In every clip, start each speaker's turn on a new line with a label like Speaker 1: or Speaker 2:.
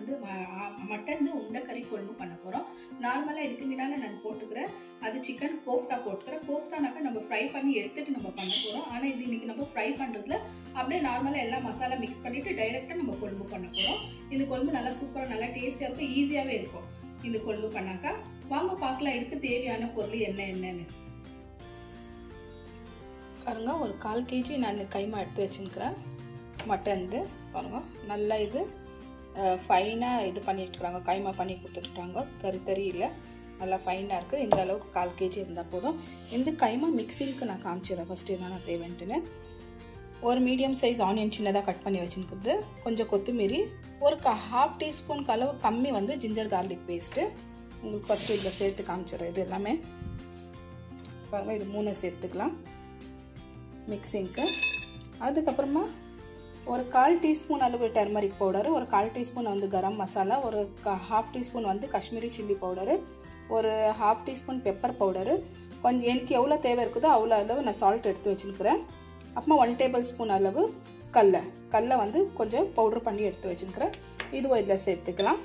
Speaker 1: வந்து மட்டன் உண்டை கறி குழம்பு பண்ண போகிறோம் நார்மலாக இதுக்கு முன்னால் நான் போட்டுக்கிறேன் அது சிக்கன் கோஃப்தா போட்டுக்கிறேன் கோஃப்தானாக்கா நம்ம ஃப்ரை பண்ணி எடுத்துட்டு நம்ம பண்ண போகிறோம் ஆனால் இது இன்னைக்கு நம்ம ஃப்ரை பண்ணுறதுல அப்படியே நார்மலாக எல்லா மசாலா மிக்ஸ் பண்ணிவிட்டு டைரெக்டாக நம்ம குழம்பு பண்ண போகிறோம் இந்த குழம்பு நல்லா சூப்பராக நல்லா டேஸ்டியாக இருக்கும் ஈஸியாகவே இருக்கும் இந்த குழம்பு பண்ணாக்கா வாங்க பார்க்கலாம் இதுக்கு தேவையான பொருள் என்ன என்னன்னு பாருங்க ஒரு கால் கேஜி நான் கைமா எடுத்து வச்சுருக்கிறேன் மட்டன் இது பாருங்க நல்லா இது ஃபைனாக இது பண்ணிட்டுருக்காங்க கைமா பண்ணி கொடுத்துட்ருக்காங்க தறி தறி இல்லை நல்லா ஃபைனாக இருக்குது இந்த அளவுக்கு கால் கேஜி இருந்தால் போதும் இந்த கைமா மிக்சிலுக்கு நான் காமிச்சிடுறேன் ஃபஸ்ட்டு என்னென்ன தேவைன்ட்டுன்னு ஒரு மீடியம் சைஸ் ஆனியன் சின்னதாக கட் பண்ணி வச்சுருக்குது கொஞ்சம் கொத்தமல்லி ஒரு க ஹாஃப் டீஸ்பூனுக்கு அளவு கம்மி வந்து ஜிஞ்சர் கார்லிக் பேஸ்ட்டு உங்களுக்கு ஃபஸ்ட்டு இதில் சேர்த்து காமிச்சிடுறேன் இது எல்லாமே பாருங்கள் இது மூணு சேர்த்துக்கலாம் மிக்சிங்க்கு அதுக்கப்புறமா ஒரு கால் டீஸ்பூன் அளவு டர்மரிக் பவுடரு ஒரு கால் டீஸ்பூன் வந்து கரம் மசாலா ஒரு ஹாஃப் டீஸ்பூன் வந்து காஷ்மீரி சில்லி பவுடரு ஒரு ஹாஃப் டீஸ்பூன் பெப்பர் பவுடரு கொஞ்சம் எனக்கு எவ்வளோ தேவை இருக்குதோ அவ்வளோ அளவு நான் சால்ட் எடுத்து வச்சுருக்கிறேன் அப்புறமா ஒன் டேபிள் ஸ்பூன் அளவு கடல கடல வந்து கொஞ்சம் பவுடர் பண்ணி எடுத்து வச்சுருக்கிறேன் இதுவும் இதில் சேர்த்துக்கலாம்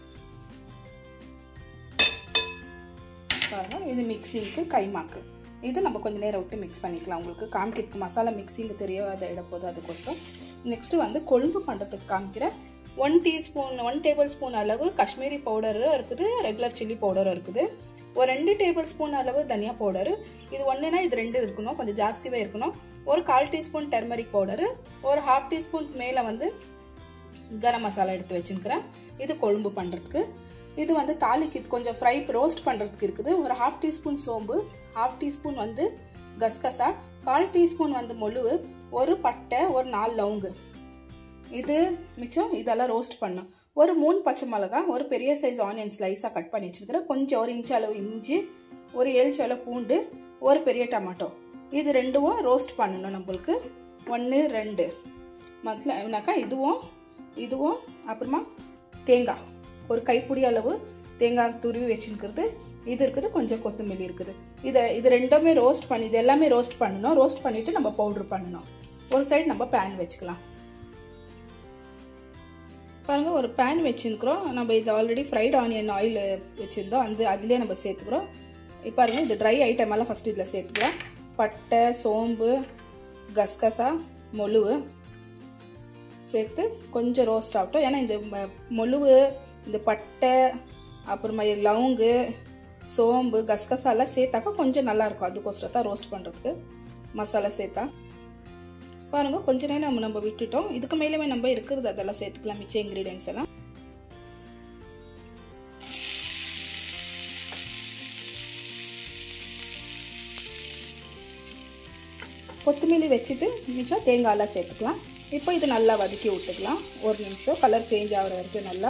Speaker 1: பாருங்கள் இது மிக்சிங்க்கு கைமாக்கு இது நம்ம கொஞ்சம் நேரம் விட்டு மிக்ஸ் பண்ணிக்கலாம் உங்களுக்கு காமிக்கிறதுக்கு மசாலா மிக்சிங்கு தெரியாத இடம் போதும் அதுக்கோசரம் நெக்ஸ்ட்டு வந்து கொழும்பு பண்ணுறதுக்கு காமிக்கிறேன் one teaspoon one tablespoon அளவு காஷ்மீரி பவுடரும் இருக்குது ரெகுலர் சில்லி பவுடரும் இருக்குது ஒரு ரெண்டு டேபிள் ஸ்பூன் அளவு தனியா பவுடரு இது ஒன்றுனா இது ரெண்டு இருக்கணும் கொஞ்சம் ஜாஸ்தியாக இருக்கணும் ஒரு கால் டீஸ்பூன் டர்மரிக் பவுடரு ஒரு ஹாஃப் டீஸ்பூன் மேலே வந்து கரம் மசாலா எடுத்து வச்சுருக்கிறேன் இது கொழும்பு பண்ணுறதுக்கு இது வந்து தாலிக்கு கொஞ்சம் ஃப்ரை ரோஸ்ட் பண்ணுறதுக்கு இருக்குது ஒரு ஹாஃப் டீஸ்பூன் சோம்பு ஹாஃப் டீஸ்பூன் வந்து கஸ்கசா கால் டீஸ்பூன் வந்து மொழுவு ஒரு பட்டை ஒரு நாலு லவுங்கு இது மிச்சம் இதெல்லாம் ரோஸ்ட் பண்ணும் ஒரு மூணு பச்சை மிளகா ஒரு பெரிய சைஸ் ஆனியன் ஸ்லைஸாக கட் பண்ணி வச்சுருக்கிறேன் கொஞ்சம் ஒரு இன்ச் அளவு இஞ்சி ஒரு ஏழு அளவு பூண்டு ஒரு பெரிய டமாட்டோ இது ரெண்டும் ரோஸ்ட் பண்ணணும் நம்மளுக்கு ஒன்று ரெண்டு மத்தினாக்கா இதுவும் இதுவும் அப்புறமா தேங்காய் ஒரு கைப்பிடி அளவு தேங்காய் துருவி வச்சுருக்கிறது இது இருக்குது கொஞ்சம் கொத்தமல்லி இருக்குது இதை இது ரெண்டுமே ரோஸ்ட் பண்ணி இது எல்லாமே ரோஸ்ட் பண்ணணும் ரோஸ்ட் பண்ணிவிட்டு நம்ம பவுட்ரு பண்ணணும் ஒரு சைடு நம்ம பேன் வச்சுக்கலாம் பாருங்க ஒரு பேன் வச்சுருக்குறோம் நம்ம இது ஆல்ரெடி ஃப்ரைட் ஆனியன் ஆயில் வச்சுருந்தோம் அந்த அதுலேயே நம்ம சேர்த்துக்கிறோம் இப்போ பாருங்க இது ட்ரை ஐட்டம் எல்லாம் ஃபஸ்ட்டு இதில் சேர்த்துக்கலாம் பட்டை சோம்பு கஸ்கசா மொழுவு சேர்த்து கொஞ்சம் ரோஸ்ட் ஆகட்டும் ஏன்னா இந்த மொழுவு இந்த பட்டை அப்புறமா லவங்கு சோம்பு கஸ்கசாலாம் சேர்த்தாக்கா கொஞ்சம் நல்லாயிருக்கும் அதுக்கோசரம் தான் ரோஸ்ட் பண்ணுறதுக்கு மசாலா சேர்த்தா பாருங்க கொஞ்ச நேரம் நம்ம நம்ம விட்டுட்டோம் இதுக்கு மேலேயுமே நம்ம இருக்கிறது அதெல்லாம் சேர்த்துக்கலாம் மிச்ச இன்க்ரீடியன்ஸ் எல்லாம் கொத்தமல்லி வச்சுட்டு மிச்சம் தேங்காயெல்லாம் சேர்த்துக்கலாம் இப்போ இது நல்லா வதக்கி விட்டுக்கலாம் ஒரு நிமிஷம் கலர் சேஞ்ச் ஆகிற வரைக்கும் நல்லா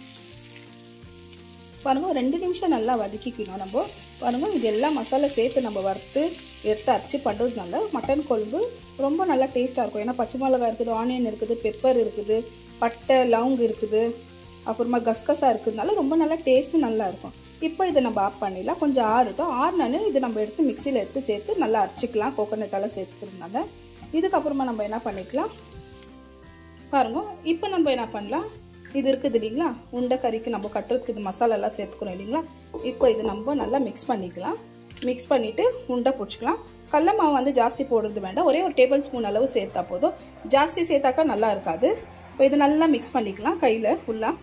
Speaker 1: பாருங்க ரெண்டு நிமிஷம் நல்லா வதக்கிக்கணும் நம்ம பாருங்க இது எல்லாம் மசாலா சேர்த்து நம்ம வறுத்து எடுத்து அரைச்சி பண்ணுறதுனால மட்டன் குழம்பு ரொம்ப நல்லா டேஸ்ட்டாக இருக்கும் ஏன்னா பச்சை மிளகா இருக்குது ஆனியன் இருக்குது பெப்பர் இருக்குது பட்டை லவுங் இருக்குது அப்புறமா கஸ்கஸா இருக்கிறதுனால ரொம்ப நல்லா டேஸ்ட்டு நல்லா இருக்கும் இப்போ இதை நம்ம ஆஃப் பண்ணிடலாம் கொஞ்சம் ஆறுட்டும் ஆறுனானு இது நம்ம எடுத்து மிக்சியில் எடுத்து சேர்த்து நல்லா அரைச்சிக்கலாம் கோகோனட்டெல்லாம் சேர்த்துக்கிறதுனால இதுக்கப்புறமா நம்ம என்ன பண்ணிக்கலாம் பாருங்க இப்போ நம்ம என்ன பண்ணலாம் இது இருக்குது இல்லைங்களா உண்டை கறிக்கு நம்ம கட்டுறதுக்கு இது மசாலாலாம் சேர்த்துக்கிறோம் இல்லைங்களா இப்போ இது நம்ம நல்லா மிக்ஸ் பண்ணிக்கலாம் மிக்ஸ் பண்ணிவிட்டு உண்டை பிடிச்சிக்கலாம் கடல மாவு வந்து ஜாஸ்தி போடுறது வேண்டாம் ஒரே ஒரு டேபிள் ஸ்பூன் அளவு சேர்த்தா போதும் ஜாஸ்தி சேர்த்தாக்கா நல்லா இருக்காது இப்போ இது நல்லா மிக்ஸ் பண்ணிக்கலாம் கையில் ஃபுல்லாக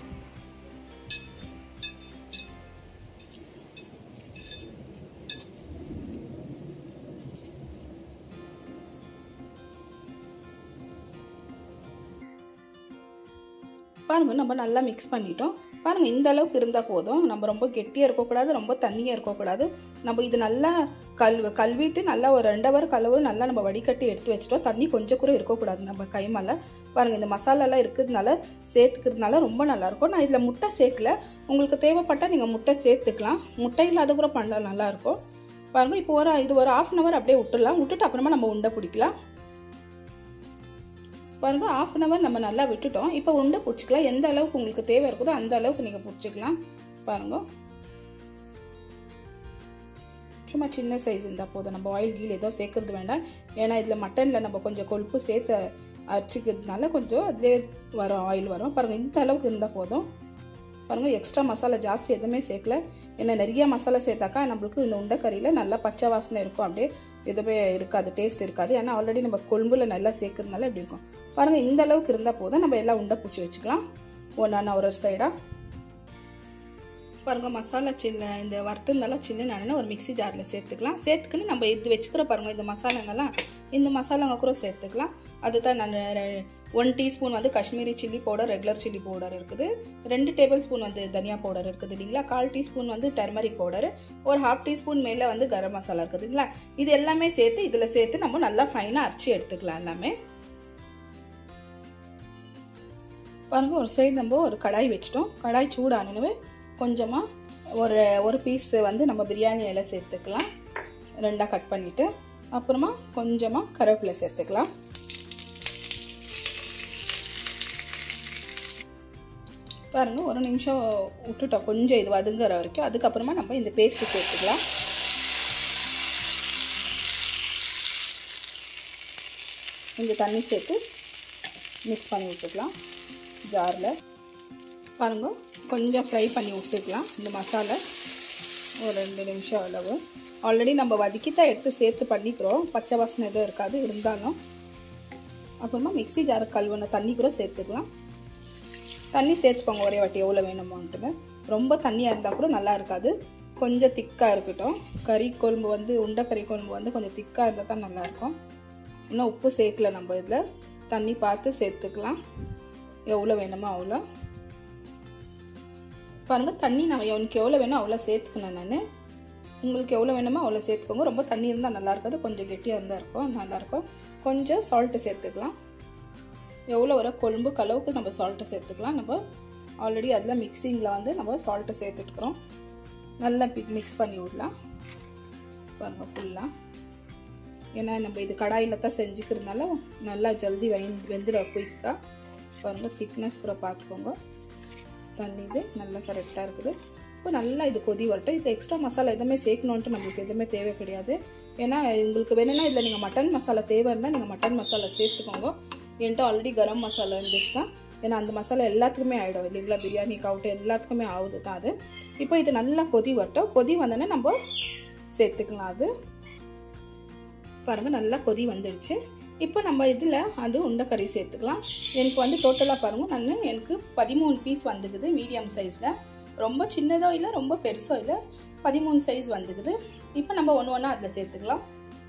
Speaker 1: பாருங்க நம்ம நல்லா மிக்ஸ் பண்ணிட்டோம் பாருங்கள் இந்த அளவுக்கு இருந்தால் போதும் நம்ம ரொம்ப கெட்டியாக இருக்கக்கூடாது ரொம்ப தண்ணியாக இருக்கக்கூடாது நம்ம இது நல்லா கல் கழுவிட்டு நல்லா ஒரு ரெண்டு ஹவர் கழுவு நல்லா நம்ம வடிகட்டி எடுத்து வச்சிட்டோம் தண்ணி கொஞ்சம் கூட இருக்கக்கூடாது நம்ம கை மேலே பாருங்கள் இந்த மசாலாலாம் இருக்கிறதுனால சேர்த்துக்கிறதுனால ரொம்ப நல்லாயிருக்கும் நான் இதில் முட்டை சேர்க்கல உங்களுக்கு தேவைப்பட்டால் நீங்கள் முட்டை சேர்த்துக்கலாம் முட்டை இல்லாத கூட பண்ணலாம் நல்லாயிருக்கும் பாருங்கள் இப்போ ஒரு இது ஒரு ஆஃப் அன் ஹவர் அப்படியே விட்டுடலாம் விட்டுட்டு அப்புறமா நம்ம உண்டை பிடிக்கலாம் பாருங்க ஆஃப் அன் ஹவர் நம்ம நல்லா விட்டுட்டோம் இப்போ உண்டை பிடிச்சிக்கலாம் எந்த அளவுக்கு உங்களுக்கு தேவை இருக்குதோ அந்த அளவுக்கு நீங்கள் பிடிச்சிக்கலாம் பாருங்க சும்மா சின்ன சைஸ் இருந்தால் போதும் நம்ம ஆயில் கீழ் ஏதோ சேர்க்கறது வேண்டாம் ஏன்னா இதில் மட்டனில் நம்ம கொஞ்சம் கொழுப்பு சேர்த்து அரைச்சிக்கிறதுனால கொஞ்சம் அதிலே வரும் ஆயில் வரும் பாருங்கள் இந்த அளவுக்கு இருந்தால் போதும் பாருங்கள் எக்ஸ்ட்ரா மசாலா ஜாஸ்தி எதுவுமே சேர்க்கல ஏன்னா நிறைய மசாலா சேர்த்தாக்கா நம்மளுக்கு இந்த உண்டைக்கறியில் நல்லா பச்சை வாசனை இருக்கும் அப்படியே எதுவுமே இருக்காது டேஸ்ட் இருக்காது ஏன்னா ஆல்ரெடி நம்ம கொழும்புல நல்லா சேர்க்கறதுனால இப்படி இருக்கும் பாருங்கள் இந்த அளவுக்கு இருந்தால் போதும் நம்ம எல்லாம் உண்டை பிடிச்சி வச்சுக்கலாம் ஒன்றா ஒரு ஒரு சைடாக பாருங்கள் மசாலா சில்ல இந்த வறுத்துருந்தாலும் சில்லுன்னு ஆனா ஒரு மிக்ஸி ஜாரில் சேர்த்துக்கலாம் சேர்த்துக்கின்னு நம்ம இது வச்சுக்கிற பாருங்கள் இந்த மசாலாங்கெல்லாம் இந்த மசாலாங்க கூட சேர்த்துக்கலாம் அதுதான் நான் ஒன் டீஸ்பூன் வந்து Kashmiri chilli powder regular chilli powder இருக்குது ரெண்டு டேபிள் ஸ்பூன் வந்து தனியா பவுடர் இருக்குது இல்லைங்களா கால் டீஸ்பூன் வந்து டர்மரிக் பவுடர் ஒரு ஹாஃப் டீஸ்பூன் மேலே வந்து கரம் மசாலா இருக்குது இல்லைங்களா இது எல்லாமே சேர்த்து இதில் சேர்த்து நம்ம நல்லா ஃபைனாக அரைச்சி எடுத்துக்கலாம் எல்லாமே பாருங்க ஒரு சைடு நம்ம ஒரு கடாய் வச்சிட்டோம் கடாய் சூடானவே கொஞ்சமாக ஒரு ஒரு பீஸ் வந்து நம்ம பிரியாணி இலை சேர்த்துக்கலாம் ரெண்டாக கட் பண்ணிவிட்டு அப்புறமா கொஞ்சமாக கருவேப்பிலை சேர்த்துக்கலாம் பாருங்கள் ஒரு நிமிஷம் விட்டுட்டோம் கொஞ்சம் இது வதங்குற வரைக்கும் அதுக்கப்புறமா நம்ம இந்த பேஸ்ட்டு சேர்த்துக்கலாம் கொஞ்சம் தண்ணி சேர்த்து மிக்ஸ் பண்ணி விட்டுக்கலாம் ஜாரில் பாருங்க கொஞ்சம் ஃப்ரை பண்ணி விட்டுக்கலாம் இந்த மசாலா ஒரு ரெண்டு நிமிஷம் அளவு ஆல்ரெடி நம்ம வதக்கி தான் எடுத்து சேர்த்து பண்ணிக்கிறோம் பச்சை வாசனை எதுவும் இருக்காது இருந்தாலும் அப்புறமா மிக்ஸி ஜார் கழுவின தண்ணி கூட சேர்த்துக்கலாம் தண்ணி சேர்த்துக்கோங்க ஒரே வாட்டி எவ்வளோ வேணுமோன்ட்டுன்னு ரொம்ப தண்ணியாக இருந்தால் கூட நல்லா இருக்காது கொஞ்சம் திக்காக இருக்கட்டும் கறி குழம்பு வந்து உண்டை கறி குழம்பு வந்து கொஞ்சம் திக்காக இருந்தால் தான் நல்லாயிருக்கும் இன்னும் உப்பு சேர்க்கல நம்ம இதில் தண்ணி பார்த்து சேர்த்துக்கலாம் எவ்வளோ வேணுமோ அவ்வளோ பாருங்கள் தண்ணி நான் எனக்கு எவ்வளோ வேணும் அவ்வளோ சேர்த்துக்கணும் நான் உங்களுக்கு எவ்வளோ வேணுமோ அவ்வளோ சேர்த்துக்கோங்க ரொம்ப தண்ணி இருந்தால் நல்லா இருக்காது கொஞ்சம் கெட்டியாக இருந்தால் இருக்கும் நல்லாயிருக்கும் கொஞ்சம் சால்ட்டு சேர்த்துக்கலாம் எவ்வளோ வர கொழும்பு கலவுக்கு நம்ம சால்ட்டை சேர்த்துக்கலாம் நம்ம ஆல்ரெடி அதில் மிக்சிங்கில் வந்து நம்ம சால்ட்டை சேர்த்துட்டுக்கிறோம் நல்லா மிக்ஸ் பண்ணி விடலாம் பாருங்கள் ஃபுல்லாக ஏன்னா நம்ம இது கடாயில் தான் செஞ்சுக்கிறதுனால நல்லா ஜல்தி வெந்து வெந்துடும் குயிக்காக பாருங்கள் திக்னஸ் கூட பார்த்துக்கோங்க தண்ணி இது நல்லா கரெக்டாக இருக்குது இப்போ நல்லா இது கொதி வரட்டும் இது எக்ஸ்ட்ரா மசாலா எதுவுமே சேர்க்கணுன்ட்டு நம்மளுக்கு எதுவுமே தேவை கிடையாது ஏன்னா உங்களுக்கு வேணும்னா இதில் நீங்கள் மட்டன் மசாலா தேவை இருந்தால் நீங்கள் மட்டன் மசாலா சேர்த்துக்கோங்க என்கிட்ட ஆல்ரெடி கரம் மசாலா இருந்துச்சு தான் ஏன்னா அந்த மசாலா எல்லாத்துக்குமே ஆகிடும் இல்லைங்களா பிரியாணி கவுட்டு எல்லாத்துக்குமே ஆகுது தான் அது இப்போ இது நல்லா கொதி வரட்டும் கொதி வந்தோடனே நம்ம சேர்த்துக்கலாம் அது பாருங்கள் நல்லா கொதி வந்துடுச்சு இப்போ நம்ம இதில் அது உண்டைக்கறி சேர்த்துக்கலாம் எனக்கு வந்து டோட்டலாக பாருங்கள் நான் எனக்கு பதிமூணு பீஸ் வந்துக்குது மீடியம் சைஸில் ரொம்ப சின்னதோ இல்லை ரொம்ப பெருசோ இல்லை பதிமூணு சைஸ் வந்துக்குது இப்போ நம்ம ஒன்று ஒன்றா அதில் சேர்த்துக்கலாம்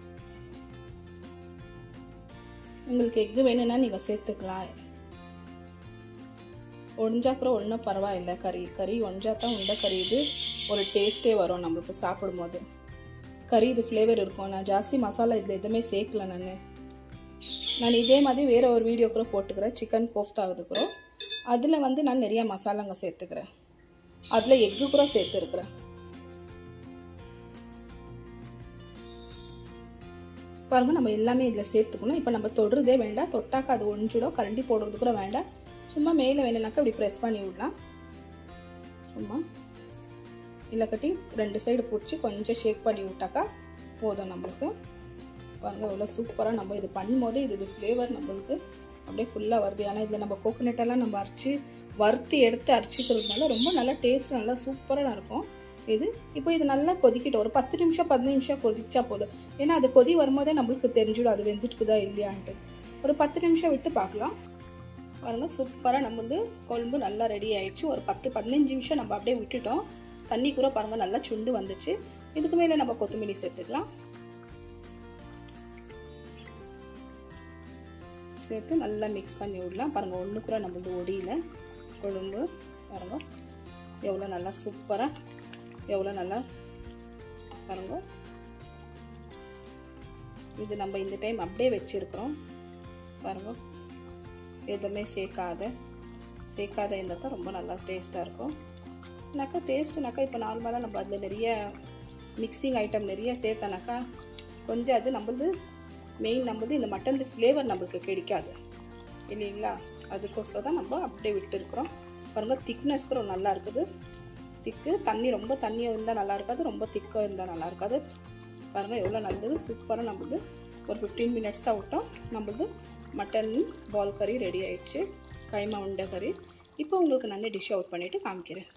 Speaker 1: உங்களுக்கு எக்கு வேணும்னா நீங்கள் சேர்த்துக்கலாம் ஒழிஞ்சா அப்புறம் ஒன்றும் பரவாயில்லை கறி கறி ஒழிஞ்சா தான் உண்டை கறி இது ஒரு டேஸ்ட்டே வரும் நம்மளுக்கு சாப்பிடும்போது கறி இது ஃப்ளேவர் இருக்கும் நான் ஜாஸ்தி மசாலா இதில் எதுவுமே சேர்க்கல நான் நான் இதே மாதிரி வேறு ஒரு வீடியோ கூட போட்டுக்கிறேன் சிக்கன் கோஃப்தா கூட அதில் வந்து நான் நிறைய மசாலாங்க சேர்த்துக்கிறேன் அதில் எக்கு கூட சேர்த்துருக்குறேன் பாருங்கள் நம்ம எல்லாமே இதில் சேர்த்துக்கணும் இப்போ நம்ம தொடுறதே வேண்டாம் தொட்டாக்கா அது ஒழிஞ்சிடும் கரண்டி போடுறது கூட வேண்டாம் சும்மா மேலே வேணும்னாக்கா இப்படி ப்ரெஸ் பண்ணி விடலாம் சும்மா இல்லை கட்டி ரெண்டு சைடு பிடிச்சி கொஞ்சம் ஷேக் பண்ணி விட்டாக்கா போதும் நம்மளுக்கு பாருங்கள் எவ்வளோ சூப்பராக நம்ம இது பண்ணும்போது இது இது ஃப்ளேவர் நம்மளுக்கு அப்படியே ஃபுல்லாக வருது ஏன்னா இதில் நம்ம கோகோனட்டெல்லாம் நம்ம அரைச்சி வறுத்து எடுத்து அரைச்சிக்கிறதுனால ரொம்ப நல்லா டேஸ்ட் நல்லா சூப்பராக இருக்கும் இது இப்போ இது நல்லா கொதிக்கிட்டு ஒரு பத்து நிமிஷம் பதினஞ்சு நிமிஷம் கொதிச்சா போதும் ஏன்னா அது கொதி வரும்போதே நம்மளுக்கு தெரிஞ்சிடும் அது வெந்துட்டுக்குதா இல்லையான்ட்டு ஒரு பத்து நிமிஷம் விட்டு பார்க்கலாம் பாருங்கள் சூப்பராக நம்ம வந்து குழம்பு நல்லா ரெடி ஆயிடுச்சு ஒரு பத்து பதினஞ்சு நிமிஷம் நம்ம அப்படியே விட்டுட்டோம் தண்ணி கூட பாருங்கள் நல்லா சுண்டு வந்துச்சு இதுக்கு மேலே நம்ம கொத்தமல்லி சேர்த்துக்கலாம் சேர்த்து நல்லா மிக்ஸ் பண்ணி விடலாம் பாருங்கள் ஒன்று கூட நம்மளது ஒடியில் குழம்பு பாருங்கள் எவ்வளோ நல்லா சூப்பராக எவ்வளோ நல்லா பாருங்கள் இது நம்ம இந்த டைம் அப்படியே வச்சுருக்குறோம் பாருங்கள் எதுவுமே சேர்க்காத சேர்க்காத இருந்தால் தான் ரொம்ப நல்லா டேஸ்ட்டாக இருக்கும் நாக்கா டேஸ்ட்டுனாக்கா இப்போ நார்மலாக நம்ம அதில் நிறைய மிக்சிங் ஐட்டம் நிறைய சேர்த்தனாக்கா கொஞ்சம் அது நம்மளது மெயின் நம்மளது இந்த மட்டன் ஃப்ளேவர் நம்மளுக்கு கிடைக்காது இல்லைங்களா அதுக்கோசரம் தான் நம்ம அப்படியே விட்டுருக்குறோம் பாருங்கள் திக்னஸ் கூட நல்லா இருக்குது திக்கு தண்ணி ரொம்ப தண்ணியாக இருந்தால் நல்லா இருக்காது ரொம்ப திக்காக இருந்தால் நல்லா இருக்காது பாருங்கள் எவ்வளோ நல்லது சூப்பராக நம்மளது ஒரு ஃபிஃப்டீன் மினிட்ஸ் தான் விட்டோம் நம்மளது மட்டன் பால் கறி ரெடி ஆயிடுச்சு கைமா உண்டை கறி இப்போ உங்களுக்கு நான் டிஷ் அவுட் பண்ணிவிட்டு காமிக்கிறேன்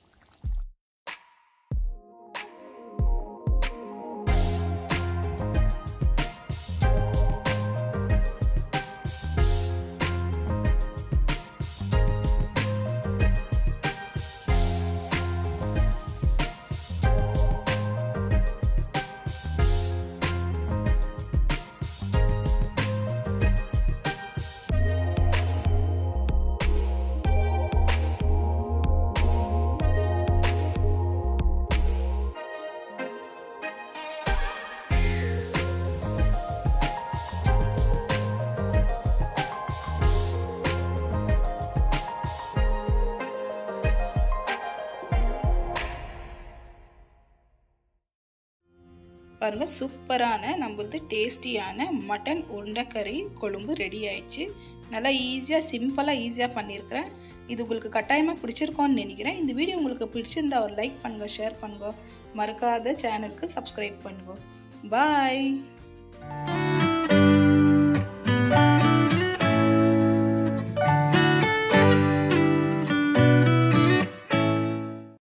Speaker 1: பாருங்கள் சூப்பரான நம்மளது டேஸ்டியான மட்டன் உருண்டைக்கறி கொழும்பு ரெடி ஆயிடுச்சு நல்லா ஈஸியாக சிம்பிளாக ஈஸியாக பண்ணியிருக்கிறேன் இது உங்களுக்கு கட்டாயமாக பிடிச்சிருக்கோன்னு நினைக்கிறேன் இந்த வீடியோ உங்களுக்கு பிடிச்சிருந்தா ஒரு லைக் பண்ணுங்க ஷேர் பண்ணுங்க மறக்காத சேனலுக்கு சப்ஸ்கிரைப் பண்ணுங்க பாய்